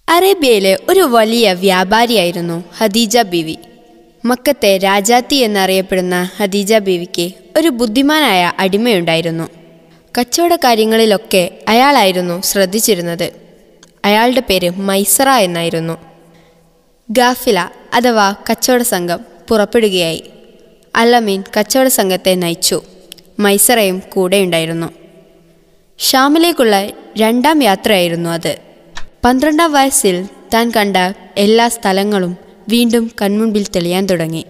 അറേബ്യയിലെ ഒരു വലിയ വ്യാപാരിയായിരുന്നു ഹദീജ ബീവി മക്കത്തെ രാജാത്തി എന്നറിയപ്പെടുന്ന ഹദീജ ബീവിക്ക് ഒരു ബുദ്ധിമാനായ അടിമയുണ്ടായിരുന്നു കച്ചവട കാര്യങ്ങളിലൊക്കെ അയാളായിരുന്നു ശ്രദ്ധിച്ചിരുന്നത് അയാളുടെ പേര് മൈസറ എന്നായിരുന്നു ഗാഫില അഥവാ കച്ചവട സംഘം പുറപ്പെടുകയായി അല്ലമീൻ കച്ചവട സംഘത്തെ നയിച്ചു മൈസറയും കൂടെയുണ്ടായിരുന്നു ഷാമിലേക്കുള്ള രണ്ടാം യാത്രയായിരുന്നു അത് പന്ത്രണ്ടാം വയസ്സിൽ താൻ കണ്ട എല്ലാ സ്ഥലങ്ങളും വീണ്ടും കൺമുൻപിൽ തെളിയാൻ തുടങ്ങി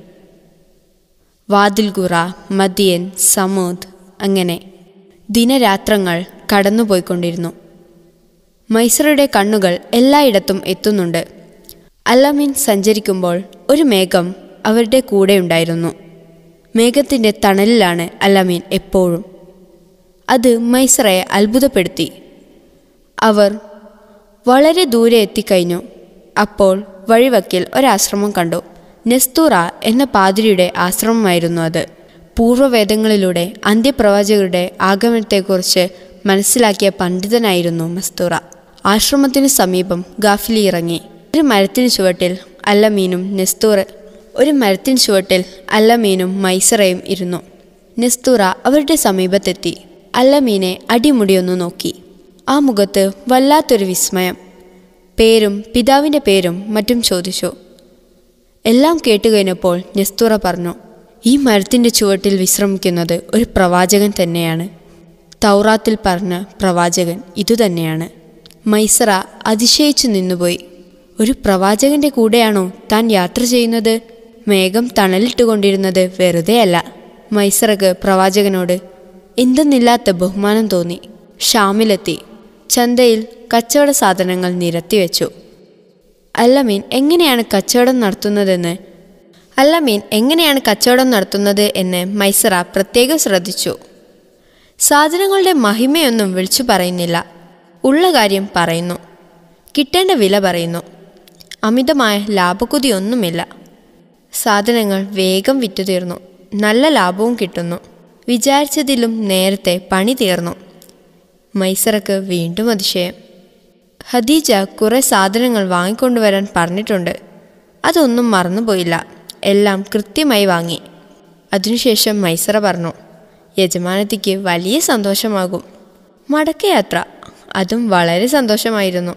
വാതിൽഗുറ മദിയൻ സമൂദ് അങ്ങനെ ദിനരാത്രങ്ങൾ കടന്നുപോയിക്കൊണ്ടിരുന്നു മൈസറയുടെ കണ്ണുകൾ എല്ലായിടത്തും എത്തുന്നുണ്ട് അല്ലമീൻ സഞ്ചരിക്കുമ്പോൾ ഒരു മേഘം അവരുടെ കൂടെ ഉണ്ടായിരുന്നു മേഘത്തിൻ്റെ തണലിലാണ് അല്ലമീൻ എപ്പോഴും അത് മൈസറയെ അത്ഭുതപ്പെടുത്തി അവർ വളരെ ദൂരെ എത്തിക്കഴിഞ്ഞു അപ്പോൾ വഴിവക്കിൽ ഒരാശ്രമം കണ്ടു നെസ്തൂറ എന്ന പാതിരിയുടെ ആശ്രമമായിരുന്നു അത് പൂർവ്വവേദങ്ങളിലൂടെ അന്ത്യപ്രവാചകരുടെ ആഗമനത്തെക്കുറിച്ച് മനസ്സിലാക്കിയ പണ്ഡിതനായിരുന്നു മസ്തൂറ ആശ്രമത്തിനു സമീപം ഗാഫിലി ഇറങ്ങി ഒരു മരത്തിനു ചുവട്ടിൽ അല്ലമീനും നെസ്തൂറ ഒരു മരത്തിനു ചുവട്ടിൽ അല്ലമീനും മൈസറയും ഇരുന്നു നെസ്തൂറ അവരുടെ സമീപത്തെത്തി അല്ലമീനെ അടിമുടിയൊന്നു നോക്കി ആ മുഖത്ത് വല്ലാത്തൊരു വിസ്മയം പേരും പിതാവിൻ്റെ പേരും മറ്റും ചോദിച്ചു എല്ലാം കേട്ടുകഴിഞ്ഞപ്പോൾ നെസ്തൂറ പറഞ്ഞു ഈ മരത്തിൻ്റെ ചുവട്ടിൽ വിശ്രമിക്കുന്നത് ഒരു പ്രവാചകൻ തന്നെയാണ് തൗറാത്തിൽ പറഞ്ഞ പ്രവാചകൻ ഇതുതന്നെയാണ് മൈസറ അതിശയിച്ചു നിന്നുപോയി ഒരു പ്രവാചകന്റെ കൂടെയാണോ താൻ യാത്ര ചെയ്യുന്നത് മേഘം തണലിട്ടുകൊണ്ടിരുന്നത് വെറുതെയല്ല മൈസറക്ക് പ്രവാചകനോട് എന്തെന്നില്ലാത്ത ബഹുമാനം തോന്നി ഷാമിലെത്തി ചന്തയിൽ കച്ചവട സാധനങ്ങൾ നിരത്തിവെച്ചു അല്ലമീൻ എങ്ങനെയാണ് കച്ചവടം നടത്തുന്നതെന്ന് അല്ലമീൻ എങ്ങനെയാണ് കച്ചവടം നടത്തുന്നത് എന്ന് മൈസറ പ്രത്യേകം ശ്രദ്ധിച്ചു സാധനങ്ങളുടെ മഹിമയൊന്നും വിളിച്ചു പറയുന്നില്ല ഉള്ള കാര്യം പറയുന്നു കിട്ടേണ്ട വില പറയുന്നു അമിതമായ ലാഭക്കുതിയൊന്നുമില്ല സാധനങ്ങൾ വേഗം വിറ്റുതീർന്നു നല്ല ലാഭവും കിട്ടുന്നു വിചാരിച്ചതിലും നേരത്തെ പണി തീർന്നു മൈസറക്ക് വീണ്ടും അതിശയം ഖദീജ കുറേ സാധനങ്ങൾ വാങ്ങിക്കൊണ്ടുവരാൻ പറഞ്ഞിട്ടുണ്ട് അതൊന്നും മറന്നുപോയില്ല എല്ലാം കൃത്യമായി വാങ്ങി അതിനുശേഷം മൈസറ പറഞ്ഞു യജമാനത്തിക്ക് വലിയ സന്തോഷമാകും മടക്കയാത്ര അതും വളരെ സന്തോഷമായിരുന്നു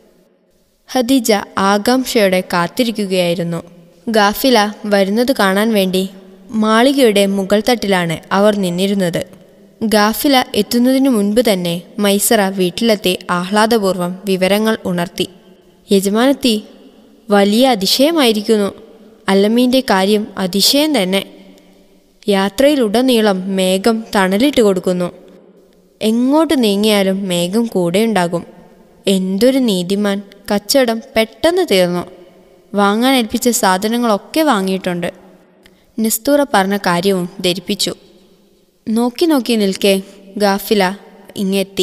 ഖദീജ ആകാംക്ഷയോടെ കാത്തിരിക്കുകയായിരുന്നു ഗാഫില വരുന്നത് കാണാൻ വേണ്ടി മാളികയുടെ മുകൾ തട്ടിലാണ് അവർ നിന്നിരുന്നത് ഗാഫില എത്തുന്നതിനു മുൻപ് തന്നെ മൈസറ വീട്ടിലെത്തി ആഹ്ലാദപൂർവ്വം വിവരങ്ങൾ ഉണർത്തി യജമാനത്തി വലിയ അതിശയമായിരിക്കുന്നു അല്ലമീൻ്റെ കാര്യം അതിശയം തന്നെ യാത്രയിലുടനീളം മേഘം തണലിട്ട് കൊടുക്കുന്നു എങ്ങോട്ട് നീങ്ങിയാലും മേഘം കൂടെയുണ്ടാകും എന്തൊരു നീതിമാൻ കച്ചവടം പെട്ടെന്ന് തീർന്നു വാങ്ങാൻ ഏൽപ്പിച്ച സാധനങ്ങളൊക്കെ വാങ്ങിയിട്ടുണ്ട് നിസ്തൂറ പറഞ്ഞ കാര്യവും ധരിപ്പിച്ചു നോക്കി നോക്കി നിൽക്കെ ഗാഫില ഇങ്ങെത്തി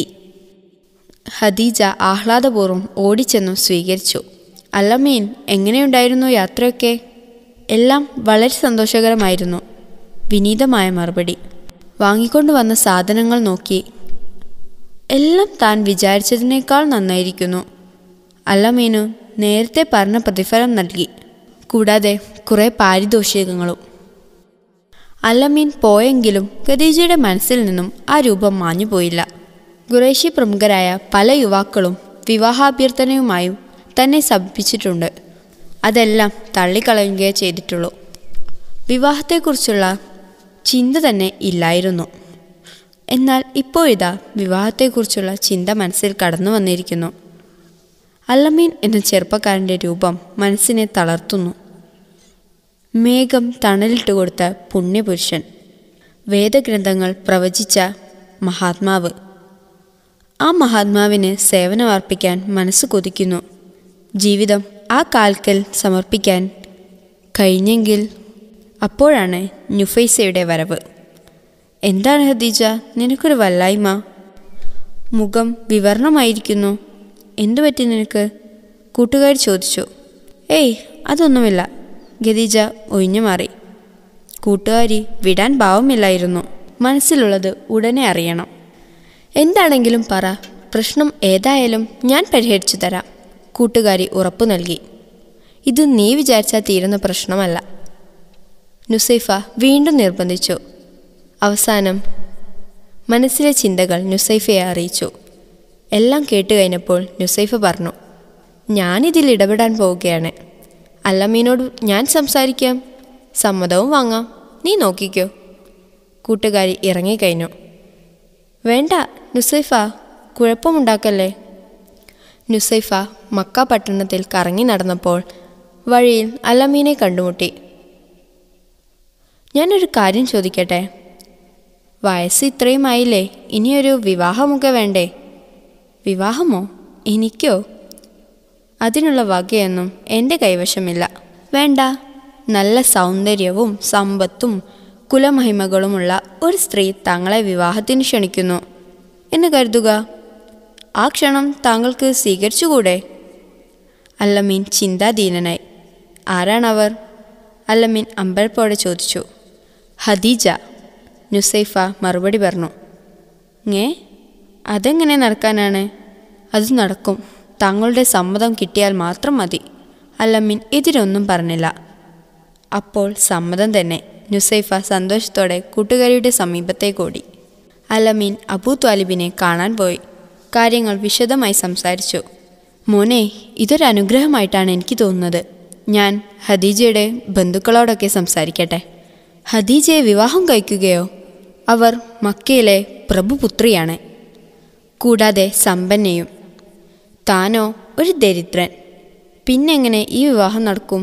ഹദീജ ആഹ്ലാദപൂർവ്വം ഓടിച്ചെന്നു സ്വീകരിച്ചു അല്ലമീൻ എങ്ങനെയുണ്ടായിരുന്നു യാത്രയൊക്കെ എല്ലാം വളരെ സന്തോഷകരമായിരുന്നു വിനീതമായ മറുപടി വാങ്ങിക്കൊണ്ടു വന്ന സാധനങ്ങൾ നോക്കി എല്ലാം താൻ വിചാരിച്ചതിനേക്കാൾ നന്നായിരിക്കുന്നു അല്ലമീനു നേരത്തെ പറഞ്ഞ പ്രതിഫലം നൽകി കൂടാതെ കുറേ പാരിതോഷികങ്ങളും അല്ലമീൻ പോയെങ്കിലും ഖദീജയുടെ മനസ്സിൽ നിന്നും ആ രൂപം മാഞ്ഞുപോയില്ല ഖുറേഷി പ്രമുഖരായ പല യുവാക്കളും വിവാഹാഭ്യർത്ഥനയുമായും തന്നെ സമീപിച്ചിട്ടുണ്ട് അതെല്ലാം തള്ളിക്കളയുകയേ ചെയ്തിട്ടുള്ളൂ വിവാഹത്തെക്കുറിച്ചുള്ള ചിന്ത തന്നെ ഇല്ലായിരുന്നു എന്നാൽ ഇപ്പോഴിതാ വിവാഹത്തെക്കുറിച്ചുള്ള ചിന്ത മനസ്സിൽ കടന്നു വന്നിരിക്കുന്നു അല്ലമീൻ എന്ന ചെറുപ്പക്കാരൻ്റെ രൂപം മനസ്സിനെ തളർത്തുന്നു മേഘം തണലിട്ട് കൊടുത്ത പുണ്യപുരുഷൻ വേദഗ്രന്ഥങ്ങൾ പ്രവചിച്ച മഹാത്മാവ് ആ മഹാത്മാവിന് സേവനമർപ്പിക്കാൻ മനസ്സ് കൊതിക്കുന്നു ജീവിതം ആ കാൽക്കൽ സമർപ്പിക്കാൻ കഴിഞ്ഞെങ്കിൽ അപ്പോഴാണ് നുഫൈസയുടെ വരവ് എന്താണ് ഹദീജ നിനക്കൊരു വല്ലായ്മ മുഖം വിവരണമായിരിക്കുന്നു എന്തു പറ്റി നിനക്ക് കൂട്ടുകാർ ചോദിച്ചു ഏയ് അതൊന്നുമില്ല ഖദീജ ഒഴിഞ്ഞു മാറി കൂട്ടുകാരി വിടാൻ ഭാവമില്ലായിരുന്നു മനസ്സിലുള്ളത് ഉടനെ അറിയണം എന്താണെങ്കിലും പറ പ്രശ്നം ഏതായാലും ഞാൻ പരിഹരിച്ചു തരാം കൂട്ടുകാരി ഉറപ്പു നൽകി ഇത് നീ വിചാരിച്ചാൽ തീരുന്ന പ്രശ്നമല്ല നുസൈഫ വീണ്ടും നിർബന്ധിച്ചു അവസാനം മനസ്സിലെ ചിന്തകൾ നുസൈഫയെ അറിയിച്ചു എല്ലാം കേട്ട് കഴിഞ്ഞപ്പോൾ നുസൈഫ പറഞ്ഞു ഞാനിതിൽ ഇടപെടാൻ പോവുകയാണ് അല്ലമ്മീനോട് ഞാൻ സംസാരിക്കാം സമ്മതവും വാങ്ങാം നീ നോക്കിക്കോ കൂട്ടുകാരി ഇറങ്ങിക്കഴിഞ്ഞു വേണ്ട നുസൈഫ കുഴപ്പമുണ്ടാക്കല്ലേ നുസൈഫ മക്ക പട്ടണത്തിൽ കറങ്ങി നടന്നപ്പോൾ വഴിയിൽ അല്ലമീനെ കണ്ടുമുട്ടി ഞാനൊരു കാര്യം ചോദിക്കട്ടെ വയസ്സ് ഇത്രയും ആയില്ലേ ഇനിയൊരു വിവാഹമൊക്കെ വേണ്ടേ വിവാഹമോ എനിക്കോ അതിനുള്ള വകയൊന്നും എൻ്റെ കൈവശമില്ല വേണ്ട നല്ല സൗന്ദര്യവും സമ്പത്തും കുലമഹിമകളുമുള്ള ഒരു സ്ത്രീ താങ്കളെ വിവാഹത്തിന് ക്ഷണിക്കുന്നു എന്ന് കരുതുക ആ ക്ഷണം താങ്കൾക്ക് സ്വീകരിച്ചുകൂടെ അല്ലമീൻ ചിന്താധീനനായി ആരാണവർ അല്ലമീൻ അമ്പഴപ്പോടെ ചോദിച്ചു ഹദീജ നുസൈഫ മറുപടി പറഞ്ഞു ഏ അതെങ്ങനെ നടക്കാനാണ് അത് നടക്കും താങ്കളുടെ സമ്മതം കിട്ടിയാൽ മാത്രം മതി അല്ലമീൻ ഇതിനൊന്നും പറഞ്ഞില്ല അപ്പോൾ സമ്മതം തന്നെ നുസൈഫ സന്തോഷത്തോടെ കൂട്ടുകാരിയുടെ സമീപത്തേക്കോടി അലമീൻ അബൂ ത്വാലിബിനെ കാണാൻ പോയി കാര്യങ്ങൾ വിശദമായി സംസാരിച്ചു മോനെ ഇതൊരു അനുഗ്രഹമായിട്ടാണ് എനിക്ക് തോന്നുന്നത് ഞാൻ ഹദീജയുടെ ബന്ധുക്കളോടൊക്കെ സംസാരിക്കട്ടെ ഹദീജയെ വിവാഹം കഴിക്കുകയോ അവർ മക്കയിലെ പ്രഭുപുത്രിയാണ് കൂടാതെ സമ്പന്നയും താനോ ഒരു ദരിദ്രൻ പിന്നെങ്ങനെ ഈ വിവാഹം നടക്കും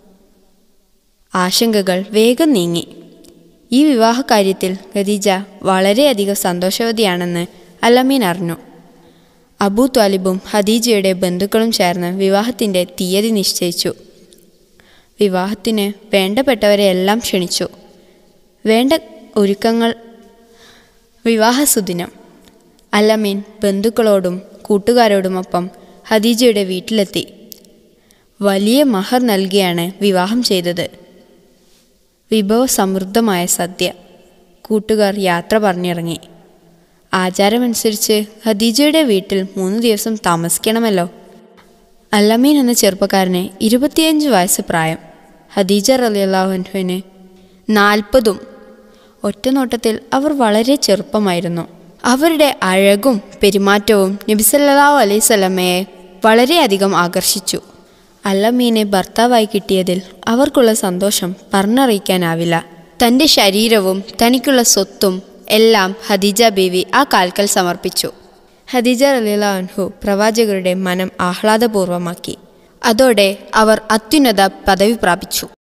ആശങ്കകൾ വേഗം നീങ്ങി ഈ വിവാഹകാര്യത്തിൽ ഖദീജ വളരെയധികം സന്തോഷവതിയാണെന്ന് അലമീൻ അറിഞ്ഞു അബൂ ത്വാലിബും ഹദീജയുടെ ബന്ധുക്കളും ചേർന്ന് വിവാഹത്തിൻ്റെ തീയതി നിശ്ചയിച്ചു വിവാഹത്തിന് വേണ്ടപ്പെട്ടവരെ എല്ലാം ക്ഷണിച്ചു വേണ്ട ഒരുക്കങ്ങൾ വിവാഹ സുദിനം അലമീൻ ബന്ധുക്കളോടും കൂട്ടുകാരോടുമൊപ്പം ഹദീജയുടെ വീട്ടിലെത്തി വലിയ മഹർ നൽകിയാണ് വിവാഹം ചെയ്തത് വിഭവസമൃദ്ധമായ സദ്യ കൂട്ടുകാർ യാത്ര പറഞ്ഞിറങ്ങി ആചാരമനുസരിച്ച് ഖദീജയുടെ വീട്ടിൽ മൂന്ന് ദിവസം താമസിക്കണമല്ലോ അല്ലമീൻ എന്ന ചെറുപ്പക്കാരന് ഇരുപത്തിയഞ്ച് വയസ്സ് പ്രായം ഹദീജ റലിയല്ലാഹുവിന് നാൽപ്പതും ഒറ്റനോട്ടത്തിൽ അവർ വളരെ ചെറുപ്പമായിരുന്നു അവരുടെ അഴകും പെരുമാറ്റവും നബിസല്ലാഹു അലൈഹി സ്വലമയെ വളരെയധികം ആകർഷിച്ചു അല്ലമീനെ ഭർത്താവായി കിട്ടിയതിൽ അവർക്കുള്ള സന്തോഷം പറഞ്ഞറിയിക്കാനാവില്ല തൻ്റെ ശരീരവും തനിക്കുള്ള സ്വത്തും എല്ലാം ഹദീജ ബീവി ആ കാൽക്കൽ സമർപ്പിച്ചു ഹദീജ റലിലാൻഹു പ്രവാചകരുടെ മനം ആഹ്ലാദപൂർവമാക്കി അതോടെ അവർ അത്യുന്നത പദവി പ്രാപിച്ചു